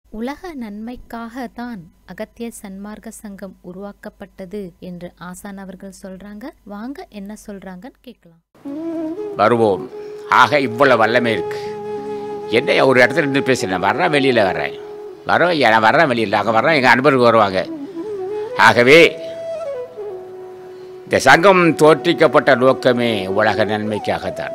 உலக நன்மைக்காக தான் அகத்திய சன்மார்க்க சங்கம் உருவாக்கப்பட்டது என்று ஆசான் அவர்கள் சொல்றாங்க வாங்க என்ன சொல்றாங்கன்னு கேட்கலாம் வருவோம் ஆக இவ்வளவு வல்லமை இருக்கு என்ன ஒரு இடத்துல இருந்து பேசுகிறேன் வர்றேன் வெளியில் வர்றேன் வரோம் நான் வர்றேன் வெளியில் அங்கே வர்றேன் எங்கள் அன்பர்கள் வருவாங்க ஆகவே இந்த சங்கம் தோற்றிக்கப்பட்ட நோக்கமே உலக நன்மைக்காகத்தான்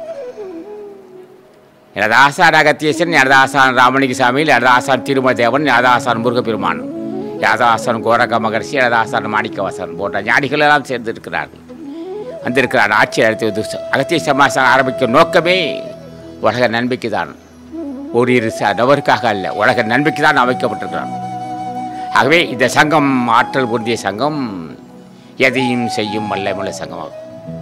எனது ஆசான் அகத்தியசன் எனது ஆசான் ராமலிங்க சாமியில் எனது ஆசான் திருமதேவன் எனது ஆசான் முருகப்பெருமான் எனது ஆசான் கோரக மகர்ஷி எனது ஆசான் மாணிக்கவாசன் போன்ற ஞானிகள் எல்லாம் சேர்ந்திருக்கிறார்கள் வந்திருக்கிறான் ஆட்சி நடத்துவது அகத்திய சமாசாரம் ஆரம்பிக்கும் நோக்கமே உலக நன்மைக்கு தான் ஒரு இரு ச- நபருக்காக அல்ல உலக நன்மைக்கு தான் அமைக்கப்பட்டிருக்கிறான் ஆகவே இந்த சங்கம் ஆற்றல் பொருந்திய சங்கம் எதையும் செய்யும் வல்லமுள்ள சங்கமாகும்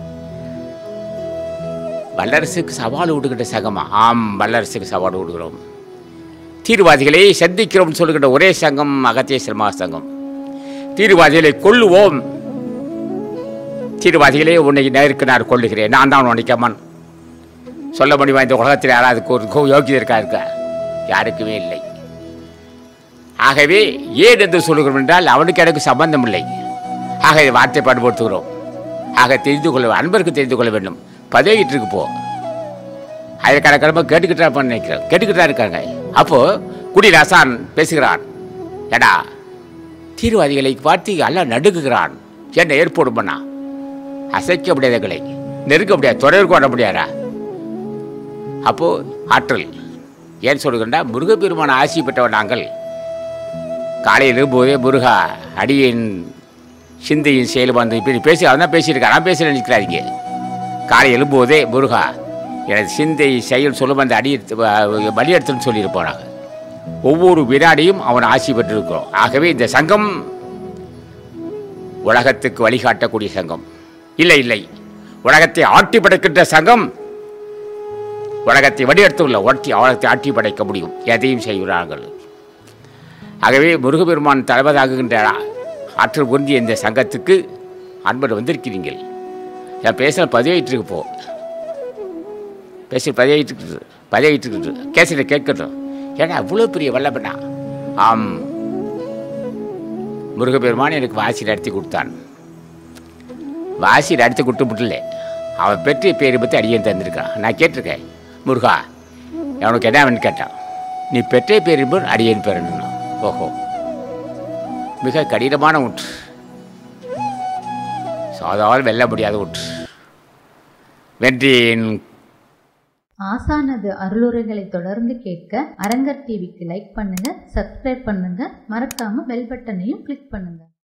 வல்லரசுக்கு சவால் விடுகின்ற சங்கமா ஆம் வல்லரசுக்கு சவால் விடுகிறோம் தீர்வாதிகளை சந்திக்கிறோம் சொல்லுகின்ற ஒரே சங்கம் அகத்திய சிரமா சங்கம் தீர்வாதிகளை கொள்ளுவோம் தீர்வாதிகளே உன்னை நேருக்கு நான் கொள்ளுகிறேன் நான் தான் உனக்கு அம்மன் சொல்ல முடியுமா இந்த உலகத்தில் யாராவது ஒரு கோ- யோகியதை இருக்கா இருக்கா யாருக்குமே இல்லை ஆகவே ஏன் என்று சொல்லுகிறோம் என்றால் அவனுக்கு எனக்கு சம்பந்தம் இல்லை ஆக இதை வார்த்தை பயன்படுத்துகிறோம் ஆக தெரிந்து கொள்ள அன்பருக்கு தெரிந்து கொள்ள வேண்டும் பதவியிட்டிருக்கு போ ஆயிரக்கணக்கிழமை கேட்டுக்கிட்டா இருப்பான்னு நினைக்கிறேன் கேட்டுக்கிட்டா இருக்காங்க அப்போ குடிராசான் பேசுகிறான் ஏடா தீர்வாதிகளை பார்த்து எல்லாம் நடுக்குகிறான் என்ன ஏற்பாடு பண்ணா அசைக்க முடியாதங்களை நெருக்க முடியாது தொடர்பு கொள்ள முடியாதா அப்போ ஆற்றல் ஏன் சொல்லுகிறா முருகப்பெருமான ஆசி பெற்றவன் நாங்கள் காலையில் இருக்கும்போதே முருகா அடியின் சிந்தையின் செயல் வந்து இப்படி பேசி அதான் பேசியிருக்கேன் நான் பேச நினைக்கிறாதீங்க காலை எழும்போதே முருகா எனது சிந்தை செயல் சொல்லும் அந்த அடி பலியெடுத்துன்னு சொல்லியிருப்போம் ஒவ்வொரு வினாடியும் அவன் ஆசி பெற்றிருக்கிறோம் ஆகவே இந்த சங்கம் உலகத்துக்கு வழிகாட்டக்கூடிய சங்கம் இல்லை இல்லை உலகத்தை ஆட்டி படைக்கின்ற சங்கம் உலகத்தை வடிவெடுத்துள்ள ஒட்டி உலகத்தை ஆட்டி படைக்க முடியும் எதையும் செய்கிறார்கள் ஆகவே முருகப்பெருமான் தலைவதாகுகின்ற ஆற்றல் பொருந்திய இந்த சங்கத்துக்கு அன்பர் வந்திருக்கிறீர்கள் நான் பேசுகிற பதிவாயிட்டு இருக்கு போ பேசி பதிவாயிட்டு இருக்குது பதிவாயிட்டு இருக்குது கேசட்டை கேட்கட்டும் ஏன்னா அவ்வளோ பெரிய வல்லபண்ணா ஆம் முருகப்பெருமான் எனக்கு வாசி நடத்தி கொடுத்தான் வாசி நடத்தி கொடுத்து முடியல அவன் பெற்ற பேரை பற்றி அடியேன் தந்திருக்கான் நான் கேட்டிருக்கேன் முருகா அவனுக்கு என்ன அவன் கேட்டான் நீ பெற்ற பேர் என்பது அடியேன் பேர் ஓஹோ மிக கடினமான ஒன்று சாதாரண வெல்ல முடியாத ஒன்று வென்றேன் ஆசானது அருளுரைகளை தொடர்ந்து கேட்க அரங்கர் டிவிக்கு லைக் பண்ணுங்க சப்ஸ்கிரைப் பண்ணுங்க மறக்காம பெல் பட்டனையும் கிளிக் பண்ணுங்க